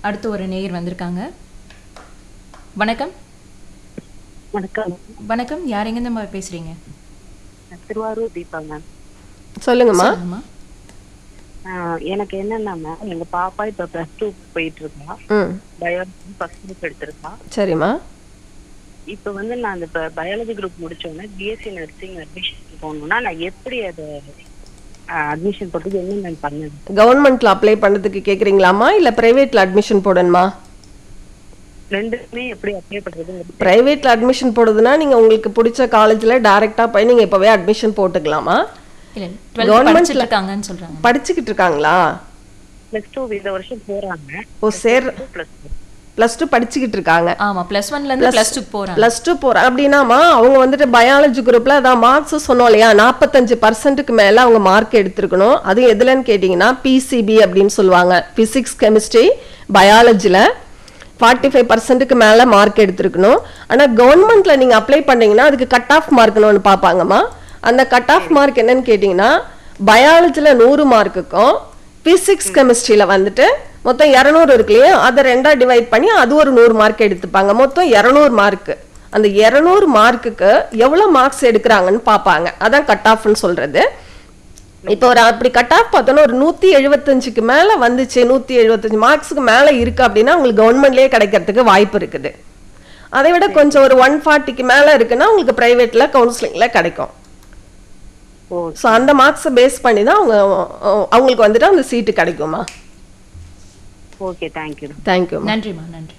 அடுத்து ஒரு நேயர் வந்திருக்காங்க வணக்கம் வணக்கம் வணக்கம் யார் எங்கேருந்து பேசுறீங்க திருவாரூர் தீபா மேம் சொல்லுங்கம்மா சொல்லுங்கம்மா. ஆஹ் எனக்கு என்னன்னா மேம் எங்க பாப்பா இப்ப பிளஸ் டூ போயிட்டு இருக்கா ம் பயாலஜி ஃபர்ஸ்ட் குரூப் எடுத்திருக்கா சரிம்மா இப்ப வந்து நான் அந்த பயாலஜி குரூப் முடிச்ச உடனே பிஎஸ்சி நர்சிங் அட்மிஷன் போகணும்னா நான் எப்படி அதை அட்மிஷன் போட்டது என்ன மேம் பண்ணது கவர்மெண்ட்ல அப்ளை பண்ணதுக்கு கேக்குறீங்களாம்மா இல்ல பிரைவேட்ல அட்மிஷன் போடணுமா ரெண்டுமே எப்படி அப்ளை பண்றதுங்கிறது பிரைவேட்ல அட்மிஷன் போடுறதுன்னா நீங்க உங்களுக்கு பிடிச்ச காலேஜ்ல டைரக்டா போய் நீங்க இப்பவே அட்மிஷன் போட்டுக்கலாமா இல்ல டுவெல்த் Government படிச்சுட்டு ல- இருக்காங்கன்னு சொல்றாங்க படிச்சுக்கிட்டு இருக்காங்களா பிளஸ் டூ இந்த வருஷம் போறாங்க ஓ சேர் பிளஸ் டூ பிளஸ் டூ படிச்சுக்கிட்டு இருக்காங்க ஆமா பிளஸ் ஒன்ல இருந்து பிளஸ் டூ போறாங்க பிளஸ் டூ போற அப்படின்னாமா அவங்க வந்துட்டு பயாலஜி குரூப்ல அதான் மார்க்ஸ் சொன்னோம் இல்லையா நாற்பத்தஞ்சு பர்சன்ட்டுக்கு மேல அவங்க மார்க் எடுத்திருக்கணும் அது எதுலன்னு கேட்டிங்கன்னா பிசிபி அப்படின்னு சொல்லுவாங்க பிசிக்ஸ் கெமிஸ்ட்ரி பயாலஜில ஃபார்ட்டி ஃபைவ் பர்சன்ட்டுக்கு மேல மார்க் எடுத்திருக்கணும் ஆனா கவர்மெண்ட்ல நீங்க அப்ளை பண்ணீங்கன்னா அதுக்கு கட் ஆஃப் மார்க்னு ஒன்று பார்ப்பாங்கம்மா அந்த கட் ஆஃப் மார்க் என்னன்னு கேட்டிங்கன்னா பயாலஜில நூறு மார்க்குக்கும் பிசிக்ஸ் கெமிஸ்ட்ரியில வந்துட்டு மொத்தம் இரநூறு இருக்கு இல்லையா அதை ரெண்டா டிவைட் பண்ணி அது ஒரு நூறு மார்க் எடுத்துப்பாங்க மொத்தம் இரநூறு மார்க்கு அந்த இரநூறு மார்க்குக்கு எவ்வளவு மார்க்ஸ் எடுக்கிறாங்கன்னு பார்ப்பாங்க அதான் கட் ஆஃப்னு சொல்றது இப்போ ஒரு அப்படி கட் ஆஃப் பார்த்தோன்னா ஒரு நூத்தி எழுபத்தஞ்சுக்கு மேல வந்துச்சு நூத்தி எழுபத்தஞ்சு மார்க்ஸுக்கு மேல இருக்கு அப்படின்னா உங்களுக்கு கவர்மெண்ட்லயே கிடைக்கிறதுக்கு வாய்ப்பு இருக்குது அதை விட கொஞ்சம் ஒரு ஒன் ஃபார்ட்டிக்கு மேல இருக்குன்னா உங்களுக்கு பிரைவேட்ல கவுன்சிலிங்ல கிடைக்கும் ஓ ஸோ அந்த மார்க்ஸை பேஸ் பண்ணி தான் அவங்க அவங்களுக்கு வந்துட்டு அந்த சீட்டு கிடைக்குமா ஓகே தேங்க்யூ தேங்க்யூ நன்றிம்மா நன்றி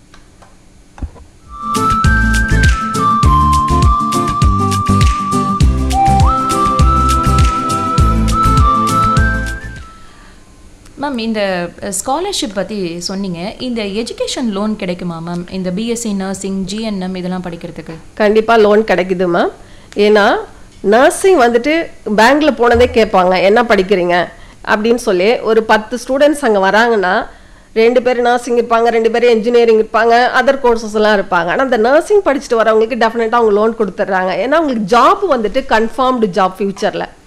மேம் இந்த ஸ்காலர்ஷிப் பற்றி சொன்னீங்க இந்த எஜுகேஷன் லோன் கிடைக்குமா மேம் இந்த பிஎஸ்சி நர்சிங் ஜிஎன்எம் இதெல்லாம் படிக்கிறதுக்கு கண்டிப்பா லோன் கிடைக்குதுமா ஏன்னா நர்சிங் வந்துட்டு பேங்க்ல போனதே கேட்பாங்க என்ன படிக்கிறீங்க அப்படின்னு சொல்லி ஒரு பத்து ஸ்டூடெண்ட்ஸ் அங்க வராங்கன்னா ரெண்டு பேர் நர்சிங் இருப்பாங்க ரெண்டு பேர் இன்ஜினியரிங் இருப்பாங்க அதர் கோர்சஸ் எல்லாம் இருப்பாங்க ஆனா அந்த நர்சிங் படிச்சுட்டு வரவங்களுக்கு டெஃபினட்டா அவங்க லோன் கொடுத்துட்றாங்க ஏன்னா அவங்களுக்கு ஜாப் வந்துட்டு கன்ஃபார்ம்டு ஜாப் ஃபியூச்சர்ல